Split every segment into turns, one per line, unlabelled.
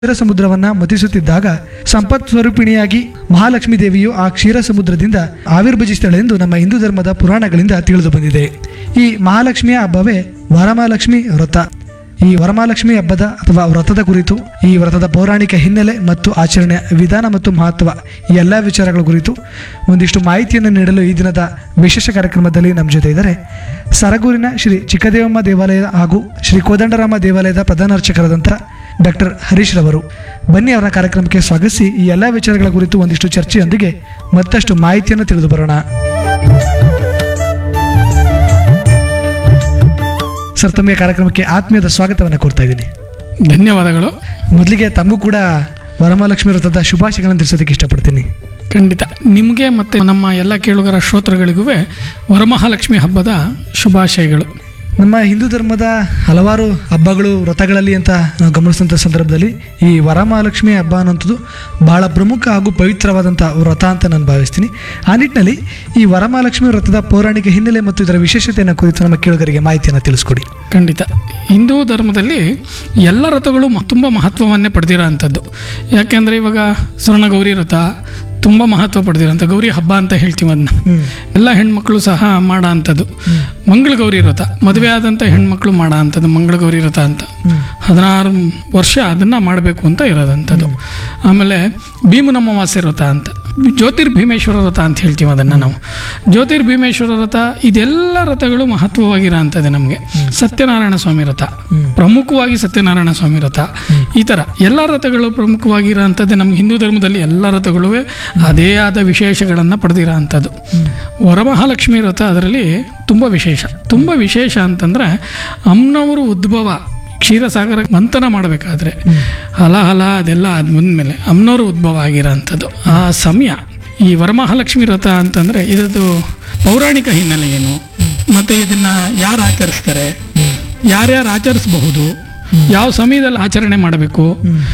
ಕ್ಷೀರ ಸಮುದ್ರವನ್ನ ಮತಿಸುತ್ತಿದ್ದಾಗ ಸಂಪತ್ ಸ್ವರೂಪಿಣಿಯಾಗಿ ಮಹಾಲಕ್ಷ್ಮೀ ದೇವಿಯು ಆ ಕ್ಷೀರ ಸಮುದ್ರದಿಂದ ಆವಿರ್ಭಜಿಸಿದಳೆ ಎಂದು ನಮ್ಮ ಹಿಂದೂ ಧರ್ಮದ ಪುರಾಣಗಳಿಂದ ತಿಳಿದು ಬಂದಿದೆ ಈ ಮಹಾಲಕ್ಷ್ಮಿಯ ಹಬ್ಬವೇ ವರಮಹಾಲಕ್ಷ್ಮಿ ವ್ರತ ಈ ವರಮಹಾಲಕ್ಷ್ಮಿ ಹಬ್ಬದ ಅಥವಾ ವ್ರತದ ಕುರಿತು ಈ ವ್ರತದ ಪೌರಾಣಿಕ ಹಿನ್ನೆಲೆ ಮತ್ತು ಆಚರಣೆಯ ವಿಧಾನ ಮತ್ತು ಮಹತ್ವ ಈ ಎಲ್ಲ ವಿಚಾರಗಳ ಕುರಿತು ಒಂದಿಷ್ಟು ಮಾಹಿತಿಯನ್ನು ನೀಡಲು ಈ ದಿನದ ವಿಶೇಷ ಕಾರ್ಯಕ್ರಮದಲ್ಲಿ ನಮ್ಮ ಜೊತೆ ಇದ್ದಾರೆ ಸರಗೂರಿನ ಶ್ರೀ ಚಿಕ್ಕದೇವಮ್ಮ ದೇವಾಲಯ ಹಾಗೂ ಶ್ರೀ ಕೋದಂಡರಾಮ ದೇವಾಲಯದ ಪ್ರಧಾನ ಅರ್ಚಕರಾದಂಥ ಡಾಕ್ಟರ್ ಹರೀಶ್ ರವರು ಬನ್ನಿ ಅವರ ಕಾರ್ಯಕ್ರಮಕ್ಕೆ ಸ್ವಾಗತಿಸಿ ಈ ಎಲ್ಲ ವಿಚಾರಗಳ ಕುರಿತು ಒಂದಿಷ್ಟು ಚರ್ಚೆಯೊಂದಿಗೆ ಮತ್ತಷ್ಟು ಮಾಹಿತಿಯನ್ನು ತಿಳಿದು ಬರೋಣ ಸರ್ ತಮಗೆ ಕಾರ್ಯಕ್ರಮಕ್ಕೆ ಆತ್ಮೀಯದ ಸ್ವಾಗತವನ್ನು ಕೊಡ್ತಾ ಇದ್ದೀನಿ
ಧನ್ಯವಾದಗಳು
ಮೊದಲಿಗೆ ತಮಗೂ ಕೂಡ ವರಮಹಾಲಕ್ಷ್ಮಿ ವ್ರತದ ಶುಭಾಶಯಗಳನ್ನು ತಿಳಿಸೋದಕ್ಕೆ ಇಷ್ಟಪಡ್ತೀನಿ
ಖಂಡಿತ ನಿಮಗೆ ಮತ್ತು ನಮ್ಮ ಎಲ್ಲ ಕೇಳುಗರ ಶ್ರೋತೃಗಳಿಗೂ ವರಮಹಾಲಕ್ಷ್ಮಿ ಹಬ್ಬದ ಶುಭಾಶಯಗಳು
ನಮ್ಮ ಹಿಂದೂ ಧರ್ಮದ ಹಲವಾರು ಹಬ್ಬಗಳು ವ್ರತಗಳಲ್ಲಿ ಅಂತ ನಾವು ಗಮನಿಸಿದಂಥ ಸಂದರ್ಭದಲ್ಲಿ ಈ ವರಮಹಾಲಕ್ಷ್ಮಿ ಹಬ್ಬ ಅನ್ನೋಂಥದ್ದು ಬಹಳ ಪ್ರಮುಖ ಹಾಗೂ ಪವಿತ್ರವಾದಂಥ ವ್ರತ ಅಂತ ನಾನು ಭಾವಿಸ್ತೀನಿ ಆ ನಿಟ್ಟಿನಲ್ಲಿ ಈ ವರಮಹಾಲಕ್ಷ್ಮಿ ವ್ರತದ ಪೌರಾಣಿಕ ಹಿನ್ನೆಲೆ ಮತ್ತು ಇದರ ವಿಶೇಷತೆಯನ್ನು ಕುರಿತು ನಮ್ಮ ಕೇಳುಗರಿಗೆ ಮಾಹಿತಿಯನ್ನು ತಿಳಿಸ್ಕೊಡಿ
ಖಂಡಿತ ಹಿಂದೂ ಧರ್ಮದಲ್ಲಿ ಎಲ್ಲ ರಥಗಳು ಮ- ತುಂಬ ಮಹತ್ವವನ್ನೇ ಪಡೆದಿರೋ ಅಂಥದ್ದು ಯಾಕೆಂದರೆ ಇವಾಗ ಸ್ವರ್ಣಗೌರಿ ರಥ ತುಂಬ ಮಹತ್ವ ಪಡೆದಿರೋಂಥ ಗೌರಿ ಹಬ್ಬ ಅಂತ ಹೇಳ್ತೀವಿ ಅದನ್ನ ಎಲ್ಲ ಹೆಣ್ಮಕ್ಳು ಸಹ ಮಾಡೋ ಅಂಥದ್ದು ಮಂಗಳಗೌರಿ ರಥ ಮದುವೆ ಆದಂಥ ಹೆಣ್ಮಕ್ಳು ಮಾಡೋ ಅಂಥದ್ದು ಮಂಗಳಗೌರಿ ರಥ ಅಂತ ಹದಿನಾರು ವರ್ಷ ಅದನ್ನು ಮಾಡಬೇಕು ಅಂತ ಇರೋದಂಥದ್ದು ಆಮೇಲೆ ಭೀಮನಮ್ಮವಾಸ್ಯ ವ್ರತ ಅಂತ ಜ್ಯೋತಿರ್ಭೀಮೇಶ್ವರ ವ್ರತ ಅಂತ ಹೇಳ್ತೀವಿ ಅದನ್ನು ನಾವು ಜ್ಯೋತಿರ್ಭೀಮೇಶ್ವರ ವ್ರತ ಇದೆಲ್ಲ ವ್ರತಗಳು ಮಹತ್ವವಾಗಿರೋ ಅಂಥದ್ದು ನಮಗೆ ಸತ್ಯನಾರಾಯಣ ಸ್ವಾಮಿ ವ್ರತ ಪ್ರಮುಖವಾಗಿ ಸತ್ಯನಾರಾಯಣ ಸ್ವಾಮಿ ವ್ರತ ಈ ಥರ ಎಲ್ಲ ವ್ರತಗಳು ಪ್ರಮುಖವಾಗಿರೋ ಅಂಥದ್ದು ನಮ್ಮ ಹಿಂದೂ ಧರ್ಮದಲ್ಲಿ ಎಲ್ಲ ವ್ರತಗಳು ಅದೇ ಆದ ವಿಶೇಷಗಳನ್ನು ಪಡೆದಿರೋ ಅಂಥದ್ದು ವರಮಹಾಲಕ್ಷ್ಮಿ ವ್ರತ ಅದರಲ್ಲಿ ತುಂಬ ವಿಶೇಷ ತುಂಬ ವಿಶೇಷ ಅಂತಂದರೆ ಅಮ್ಮನವರು ಉದ್ಭವ ಕ್ಷೀರಸಾಗರ ಮಂಥನ ಮಾಡಬೇಕಾದ್ರೆ ಹಲ ಹಲ ಅದೆಲ್ಲ ಆದ್ಮೇಲೆ ಅಮ್ಮನವರು ಉದ್ಭವ ಆಗಿರೋ ಅಂಥದ್ದು ಆ ಸಮಯ ಈ ವರಮಹಾಲಕ್ಷ್ಮಿ ವ್ರತ ಅಂತಂದರೆ ಇದರದ್ದು ಪೌರಾಣಿಕ ಹಿನ್ನೆಲೆ ಏನು ಮತ್ತು ಇದನ್ನು ಯಾರು ಆಚರಿಸ್ತಾರೆ ಯಾರ್ಯಾರು ಆಚರಿಸಬಹುದು ಯಾವ ಸಮಯದಲ್ಲಿ ಆಚರಣೆ ಮಾಡಬೇಕು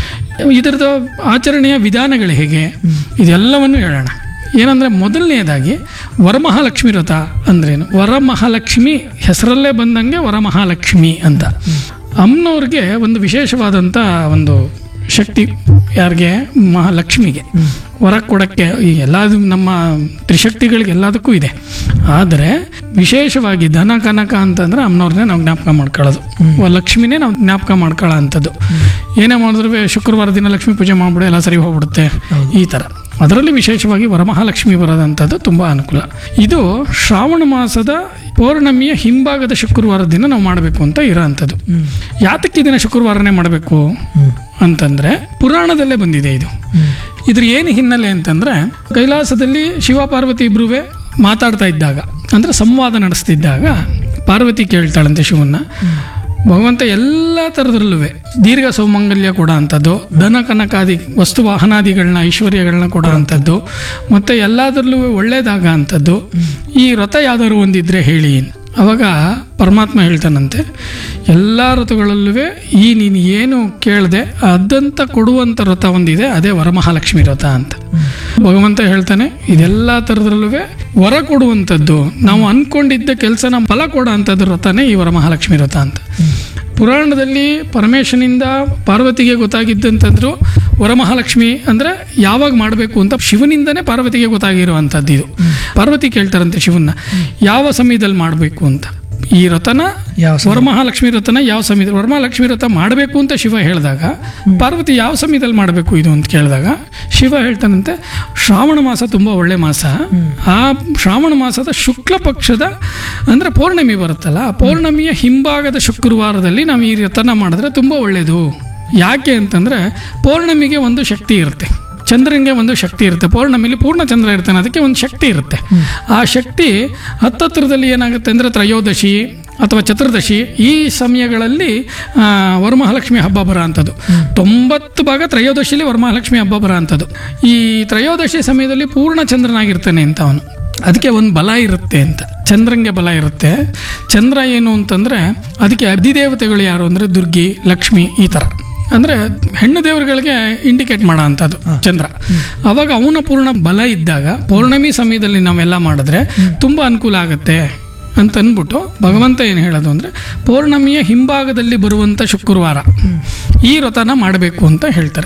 ಇದರದ್ದು ಆಚರಣೆಯ ವಿಧಾನಗಳು ಹೇಗೆ ಇದೆಲ್ಲವನ್ನು ಹೇಳೋಣ ಏನಂದರೆ ಮೊದಲನೆಯದಾಗಿ ವರಮಹಾಲಕ್ಷ್ಮಿ ವ್ರತ ಅಂದ್ರೇನು ವರಮಹಾಲಕ್ಷ್ಮಿ ಹೆಸರಲ್ಲೇ ಬಂದಂಗೆ ವರಮಹಾಲಕ್ಷ್ಮಿ ಅಂತ ಅಮ್ಮನವ್ರಿಗೆ ಒಂದು ವಿಶೇಷವಾದಂಥ ಒಂದು ಶಕ್ತಿ ಯಾರಿಗೆ ಮಹಾಲಕ್ಷ್ಮಿಗೆ ವರ ಕೊಡಕ್ಕೆ ಈ ಎಲ್ಲ ನಮ್ಮ ತ್ರಿಶಕ್ತಿಗಳಿಗೆ ಎಲ್ಲದಕ್ಕೂ ಇದೆ ಆದರೆ ವಿಶೇಷವಾಗಿ ಧನ ಕನಕ ಅಂತಂದ್ರೆ ಅಮ್ಮನವ್ರನ್ನೇ ನಾವು ಜ್ಞಾಪಕ ಮಾಡ್ಕೊಳ್ಳೋದು ವ- ಲಕ್ಷ್ಮಿನೇ ನಾವು ಜ್ಞಾಪಕ ಮಾಡ್ಕೊಳ್ಳೋ ಅಂಥದ್ದು ಏನೇ ಮಾಡಿದ್ರು ಶುಕ್ರವಾರ ದಿನ ಲಕ್ಷ್ಮೀ ಪೂಜೆ ಮಾಡ್ಬಿಡು ಎಲ್ಲ ಸರಿ ಹೋಗ್ಬಿಡುತ್ತೆ ಈ ಥರ ಅದರಲ್ಲಿ ವಿಶೇಷವಾಗಿ ವರಮಹಾಲಕ್ಷ್ಮಿ ಬರೋದಂಥದ್ದು ತುಂಬ ಅನುಕೂಲ ಇದು ಶ್ರಾವಣ ಮಾಸದ ಪೌರ್ಣಮಿಯ ಹಿಂಭಾಗದ ಶುಕ್ರವಾರ ದಿನ ನಾವು ಮಾಡಬೇಕು ಅಂತ ಇರೋ ಅಂಥದ್ದು ಯಾತಕ್ಕೆ ಇದನ್ನ ಶುಕ್ರವಾರನೇ ಮಾಡಬೇಕು ಅಂತಂದ್ರೆ ಪುರಾಣದಲ್ಲೇ ಬಂದಿದೆ ಇದು ಇದ್ರ ಏನು ಹಿನ್ನೆಲೆ ಅಂತಂದ್ರೆ ಕೈಲಾಸದಲ್ಲಿ ಶಿವ ಪಾರ್ವತಿ ಇಬ್ರುವೆ ಮಾತಾಡ್ತಾ ಇದ್ದಾಗ ಅಂದ್ರೆ ಸಂವಾದ ನಡೆಸ್ತಿದ್ದಾಗ ಪಾರ್ವತಿ ಕೇಳ್ತಾಳಂತೆ ಶಿವನ್ನ ಭಗವಂತ ಎಲ್ಲ ಥರದ್ರಲ್ಲೂ ದೀರ್ಘ ಸೌಮಂಗಲ್ಯ ಕೊಡೋ ಅಂಥದ್ದು ಧನ ಕನಕಾದಿ ವಸ್ತು ವಾಹನಾದಿಗಳನ್ನ ಐಶ್ವರ್ಯಗಳನ್ನ ಕೊಡೋ ಅಂಥದ್ದು ಮತ್ತು ಎಲ್ಲದರಲ್ಲೂ ಒಳ್ಳೇದಾಗ ಅಂಥದ್ದು ಈ ವ್ರತ ಯಾವ್ದಾದ್ರು ಒಂದಿದ್ರೆ ಹೇಳಿ ಅವಾಗ ಪರಮಾತ್ಮ ಹೇಳ್ತಾನಂತೆ ಎಲ್ಲ ವ್ರತಗಳಲ್ಲೂ ಈ ನೀನು ಏನು ಕೇಳದೆ ಅದಂತ ಕೊಡುವಂಥ ವ್ರತ ಒಂದಿದೆ ಅದೇ ವರಮಹಾಲಕ್ಷ್ಮಿ ವ್ರತ ಅಂತ ಭಗವಂತ ಹೇಳ್ತಾನೆ ಇದೆಲ್ಲ ಥರದ್ರಲ್ಲೂ ವರ ಕೊಡುವಂಥದ್ದು ನಾವು ಅನ್ಕೊಂಡಿದ್ದ ಕೆಲಸನ ಫಲ ಕೊಡೋ ಅಂಥದ್ದು ವ್ರತನೇ ಈ ವರಮಹಾಲಕ್ಷ್ಮಿ ವ್ರತ ಅಂತ ಪುರಾಣದಲ್ಲಿ ಪರಮೇಶನಿಂದ ಪಾರ್ವತಿಗೆ ಗೊತ್ತಾಗಿದ್ದಂತಂದ್ರು ವರಮಹಾಲಕ್ಷ್ಮಿ ಅಂದ್ರೆ ಯಾವಾಗ ಮಾಡಬೇಕು ಅಂತ ಶಿವನಿಂದನೇ ಪಾರ್ವತಿಗೆ ಗೊತ್ತಾಗಿರುವಂಥದ್ದು ಇದು ಪಾರ್ವತಿ ಕೇಳ್ತಾರಂತೆ ಶಿವನ್ನ ಯಾವ ಸಮಯದಲ್ಲಿ ಮಾಡಬೇಕು ಅಂತ ಈ ವ್ರತನ
ಯಾವ ಸಮಯ?
ವರಮಹಾಲಕ್ಷ್ಮಿ ವ್ರತನ ಯಾವ ಸಮಯದಲ್ಲಿ ವರಮಹಾಲಕ್ಷ್ಮಿ ವ್ರತ ಮಾಡಬೇಕು ಅಂತ ಶಿವ ಹೇಳಿದಾಗ ಪಾರ್ವತಿ ಯಾವ ಸಮಯದಲ್ಲಿ ಮಾಡಬೇಕು ಇದು ಅಂತ ಕೇಳಿದಾಗ ಶಿವ ಹೇಳ್ತಾನಂತೆ ಶ್ರಾವಣ ಮಾಸ ತುಂಬ ಒಳ್ಳೆ ಮಾಸ ಆ ಶ್ರಾವಣ ಮಾಸದ ಶುಕ್ಲ ಪಕ್ಷದ ಅಂದ್ರೆ ಪೌರ್ಣಮಿ ಬರುತ್ತಲ್ಲ ಆ ಪೌರ್ಣಮಿಯ ಹಿಂಭಾಗದ ಶುಕ್ರವಾರದಲ್ಲಿ ನಾವು ಈ ವ್ರತನ ಮಾಡಿದ್ರೆ ತುಂಬ ಒಳ್ಳೆಯದು ಯಾಕೆ ಅಂತಂದ್ರೆ ಪೌರ್ಣಮಿಗೆ ಒಂದು ಶಕ್ತಿ ಇರುತ್ತೆ ಚಂದ್ರನಿಗೆ ಒಂದು ಶಕ್ತಿ ಇರುತ್ತೆ ಪೌರ್ಣಮಿಲಿ ಪೂರ್ಣ ಚಂದ್ರ ಇರ್ತಾನೆ ಅದಕ್ಕೆ ಒಂದು ಶಕ್ತಿ ಇರುತ್ತೆ ಆ ಶಕ್ತಿ ಹತ್ತತ್ರದಲ್ಲಿ ಏನಾಗುತ್ತೆ ಅಂದರೆ ತ್ರಯೋದಶಿ ಅಥವಾ ಚತುರ್ದಶಿ ಈ ಸಮಯಗಳಲ್ಲಿ ಆ, ವರಮಹಾಲಕ್ಷ್ಮಿ ಹಬ್ಬ ಬರೋ ಅಂಥದ್ದು ತೊಂಬತ್ತು ಭಾಗ ತ್ರಯೋದಶಿಲಿ ವರಮಹಾಲಕ್ಷ್ಮಿ ಹಬ್ಬ ಬರೋ ಅಂಥದ್ದು ಈ ತ್ರಯೋದಶಿ ಸಮಯದಲ್ಲಿ ಪೂರ್ಣ ಚಂದ್ರನಾಗಿರ್ತಾನೆ ಅಂತ ಅವನು ಅದಕ್ಕೆ ಒಂದು ಬಲ ಇರುತ್ತೆ ಅಂತ ಚಂದ್ರಂಗೆ ಬಲ ಇರುತ್ತೆ ಚಂದ್ರ ಏನು ಅಂತಂದರೆ ಅದಕ್ಕೆ ಅಧಿದೇವತೆಗಳು ಯಾರು ಅಂದರೆ ದುರ್ಗಿ ಲಕ್ಷ್ಮಿ ಈ ಥರ ಅಂದರೆ ಹೆಣ್ಣು ದೇವರುಗಳಿಗೆ ಇಂಡಿಕೇಟ್ ಮಾಡೋ ಅಂಥದ್ದು ಚಂದ್ರ ಅವಾಗ ಅವನ ಪೂರ್ಣ ಬಲ ಇದ್ದಾಗ ಪೌರ್ಣಮಿ ಸಮಯದಲ್ಲಿ ನಾವೆಲ್ಲ ಮಾಡಿದ್ರೆ ತುಂಬ ಅನುಕೂಲ ಆಗುತ್ತೆ ಅಂತ ಅಂದ್ಬಿಟ್ಟು ಭಗವಂತ ಏನು ಹೇಳೋದು ಅಂದರೆ ಪೌರ್ಣಮಿಯ ಹಿಂಭಾಗದಲ್ಲಿ ಬರುವಂಥ ಶುಕ್ರವಾರ ಈ ವ್ರತನ ಮಾಡಬೇಕು ಅಂತ ಹೇಳ್ತಾರೆ